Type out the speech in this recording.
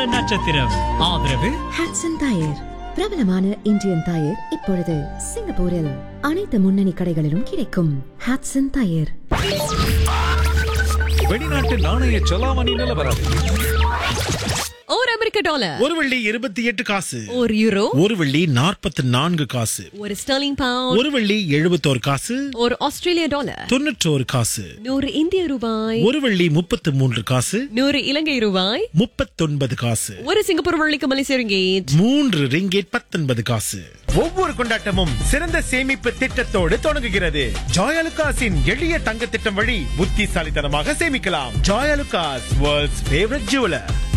நட்சத்திரம் ஆதரவு Hotson tyre பிரபலமான இந்தியன் டயர் இப்பொழுது சிங்கப்பூரில் அனைத்து முன்னணி கடைகளிலும் கிடைக்கும் ஹாட்சன் டயர் வெளிநாட்டு நாணய செலாவணி நிலவரம் ஒரு அமெரிக்க டாலர் ஒரு வெள்ளி இருபத்தி எட்டு காசு ஒரு யூரோ ஒரு வெள்ளி நாற்பத்தி நான்கு காசு ஒரு ஸ்டர்லிங் பவுண்ட் ஒரு வெள்ளி எழுபத்தோரு காசு ஒரு ஆஸ்திரேலிய டாலர் தொண்ணூற்றோரு காசு நூறு இந்திய ரூபாய் ஒரு வெள்ளி முப்பத்து மூன்று காசு நூறு இலங்கை ரூபாய் முப்பத்தொன்பது காசு ஒரு சிங்கப்பூர் வள்ளிக்கு மலேசிய ரிங்கேட் மூன்று ரிங்கேட் பத்தொன்பது காசு ஒவ்வொரு கொண்டாட்டமும் சிறந்த சேமிப்பு திட்டத்தோடு தொடங்குகிறது ஜாயலுகாஸின் எளிய தங்க திட்டம் வழி புத்திசாலித்தனமாக சேமிக்கலாம் ஜாயலுகாஸ் வேர்ல்ட்ஸ் ஃபேவரட் ஜுவலர்